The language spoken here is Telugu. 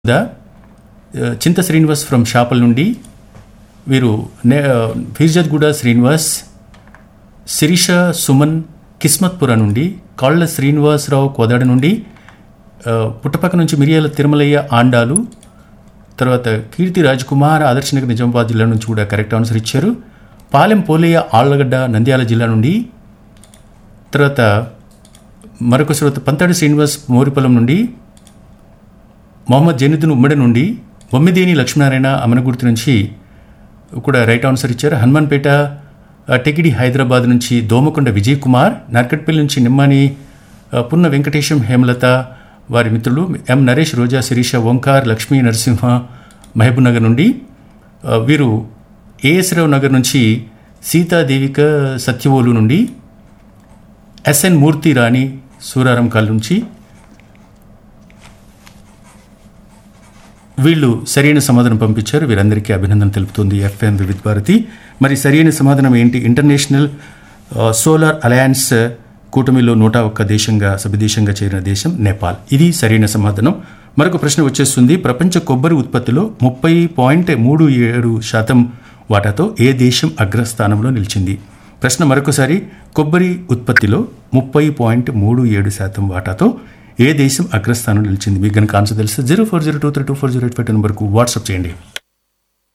ద చింత శ్రీనివాస్ ఫ్రమ్ షాపల్ నుండి వీరు నే ఫీర్జద్గూడ శ్రీనివాస్ శిరీష సుమన్ కిస్మత్పుర నుండి కాళ్ళ శ్రీనివాసరావు కోదాడ నుండి ఆ, పుట్టపక్క నుంచి మిరియాల తిరుమలయ్య ఆండాలు తర్వాత కీర్తి రాజ్ కుమార్ ఆదర్శనగర్ నిజామాబాద్ జిల్లా నుంచి కూడా కరెక్ట్ ఆన్సర్ ఇచ్చారు పాలెం పోలయ్య ఆళ్లగడ్డ నంద్యాల జిల్లా నుండి తర్వాత మరొక శ్రోత పంతాడి శ్రీనివాస్ మోరిపల్లం నుండి మొహమ్మద్ జైనుద్దీన్ ఉమ్మడి నుండి బొమ్మిదేని లక్ష్మీనారాయణ అమనగుర్తి నుంచి కూడా రైట్ ఆన్సర్ ఇచ్చారు హనుమాన్పేట ఆ, టెకిడి హైదరాబాద్ నుంచి దోమకొండ విజయ్ కుమార్ నార్కట్పల్లి నుంచి నిమ్మాని ఆ, పున్న వెంకటేశం హేమలత వారి మిత్రులు ఎం నరేష్ రోజా శిరీష ఓంకార్ లక్ష్మీ నరసింహ మహబూబ్ నగర్ నుండి ఆ, వీరు ఏఎస్ రావు నగర్ నుంచి సీతాదేవిక సత్యవోలు నుండి ఎస్ఎన్ మూర్తి రాణి సూరారం కాల్ నుంచి వీళ్ళు సరైన సమాధానం పంపించారు వీరందరికీ అభినందన తెలుపుతుంది ఎఫ్ఎం వివిధ్ భారతి మరి సరైన సమాధానం ఏంటి ఇంటర్నేషనల్ ఆ, సోలార్ అలయన్స్ కూటమిలో నూట ఒక్క దేశంగా సభ్యదేశంగా చేరిన దేశం నేపాల్ ఇది సరైన సమాధానం మరొక ప్రశ్న వచ్చేస్తుంది ప్రపంచ కొబ్బరి ఉత్పత్తిలో ముప్పై పాయింట్ మూడు ఏడు శాతం వాటాతో ఏ దేశం అగ్రస్థానంలో నిలిచింది ప్రశ్న మరొకసారి కొబ్బరి ఉత్పత్తిలో ముప్పై పాయింట్ మూడు ఏడు శాతం వాటాతో ఏ దేశం అగ్రస్థానం నిలిచింది మీకు కనుక ఆన్సర్ తెలిస్తే zero four zero two three two four zero eight five నెంబర్కు వాట్సాప్ చేయండి